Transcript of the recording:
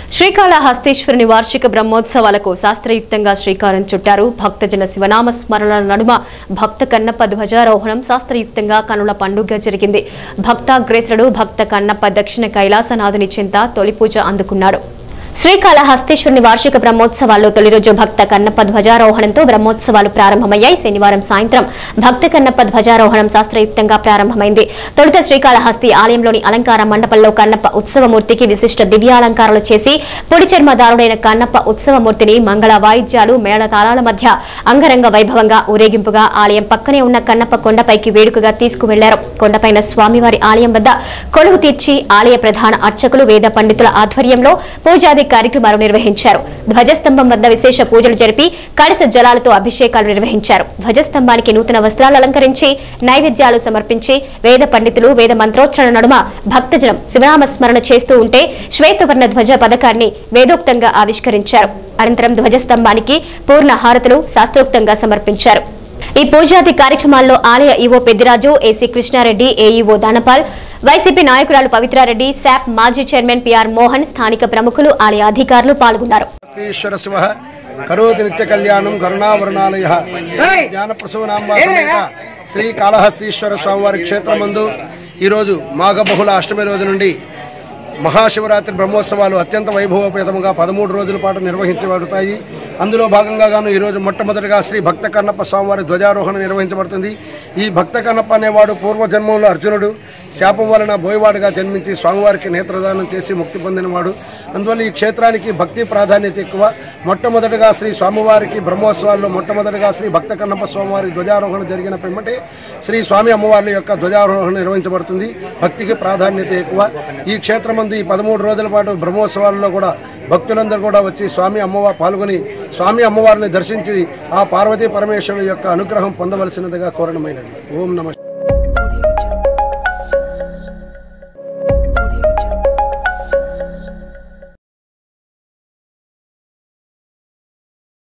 శ్రీకాళహస్తీశ్వరుని వార్షిక బ్రహ్మోత్సవాలకు శాస్త్రయుక్తంగా శ్రీకారం చుట్టారు భక్తజన శివనామ స్మరణల నడుమ భక్త కన్నప్ప ధ్వజారోహణం శాస్త్రయుక్తంగా కనుల పండుగ జరిగింది భక్తాగ్రేసుడు భక్త కన్నప్ప దక్షిణ కైలాసనాథుని చింత తొలి పూజ అందుకున్నాడు శ్రీకాళహస్తీశ్వరుని వార్షిక బ్రహ్మోత్సవాల్లో తొలి రోజు భక్త కన్నప్ప ధ్వజారోహణంతో బ్రహ్మోత్సవాలు ప్రారంభమయ్యాయి శనివారం సాయంత్రం భక్త కన్నప్ప ధ్వజారోహణం శాస్త్రయుక్తంగా ప్రారంభమైంది తొలుత శ్రీకాళహస్తి ఆలయంలోని అలంకార మండపంలో కన్నప్ప ఉత్సవమూర్తికి విశిష్ట దివ్యాలంకారాలు చేసి పొడి చర్మదారుడైన కన్నప్ప ఉత్సవమూర్తిని మంగళ వాయిద్యాలు మేళ తాళాల మధ్య అంగరంగ వైభవంగా ఊరేగింపుగా ఆలయం పక్కనే ఉన్న కన్నప్ప కొండపైకి వేడుకగా తీసుకువెళ్లారు కొండపైన స్వామివారి ఆలయం వద్ద కొలువు తీర్చి ఆలయ ప్రధాన అర్చకులు వేద పండితుల ఆధ్వర్యంలో పూజాది కార్యక్రమాలు నిర్వహించారు ధ్వజస్తంభం వద్ద విశేష పూజలు జరిపి కలశ జలాలతో అభిషేకాలు నిర్వహించారు ధ్వజస్తంభానికి నూతన వస్త్రాలు అలంకరించి నైవేద్యాలు సమర్పించి వేద పండితులు వేద మంత్రోచ్చరణ నడుమ భక్తజనం శివనామ స్మరణ చేస్తూ ఉంటే శ్వేతవర్ణ ధ్వజ పథకాన్ని వేదోక్తంగా ఆవిష్కరించారు అనంతరం ధ్వజస్తంభానికి పూర్ణ హారతులు శాస్త్రోక్తంగా సమర్పించారు ఈ పూజాది కార్యక్రమాల్లో ఆలయ EO Peddiraju AC Krishna Reddy AEO Danapal YCP నాయకురాలు పవిత్రారెడ్డి శాప్ మాజీ చైర్మన్ పిఆర్ మోహన్ స్థానిక ప్రముఖులు ఆలయ అధికారులు పాల్గొన్నారు శ్రీశ్వర శివ కరోతి నిత్య కళ్యాణం కరుణావరణాలయ జ్ఞాన ప్రసూనాంబ సమేత శ్రీ కాళహస్తీశ్వర స్వామివారి క్షేత్రమందు ఈరోజు మాఘ బహుళ అష్టమి రోజు నుండి మహాశివరాత్రి బ్రహ్మోత్సవాలు అత్యంత వైభవోపేతముగా పదమూడు రోజుల పాటు నిర్వహించబడతాయి అందులో భాగంగా గాను ఈరోజు మొట్టమొదటిగా శ్రీ భక్త కన్నప్ప స్వామివారి ధ్వజారోహణ నిర్వహించబడుతుంది ఈ భక్త కన్నప్ప అనేవాడు పూర్వజన్మంలో అర్జునుడు శాపం వలన బోయవాడుగా జన్మించి స్వామివారికి నేత్రదానం చేసి ముక్తి పొందినవాడు అందువల్ల ఈ క్షేత్రానికి భక్తి ప్రాధాన్యత ఎక్కువ మొట్టమొదటిగా శ్రీ స్వామివారికి బ్రహ్మోత్సవాల్లో మొట్టమొదటిగా శ్రీ భక్త కన్నప్ప స్వామివారి ధ్వజారోహణ జరిగిన పిమ్మటే శ్రీ స్వామి అమ్మవార్ల యొక్క ధ్వజారోహణ నిర్వహించబడుతుంది భక్తికి ప్రాధాన్యత ఎక్కువ ఈ క్షేత్రమందు ఈ పదమూడు రోజుల పాటు బ్రహ్మోత్సవాల్లో కూడా భక్తులందరూ కూడా వచ్చి స్వామి అమ్మవారు పాల్గొని స్వామి అమ్మవారిని దర్శించి ఆ పార్వతీ పరమేశ్వరుల యొక్క అనుగ్రహం పొందవలసినదిగా కోరడమైనది ఓం నమ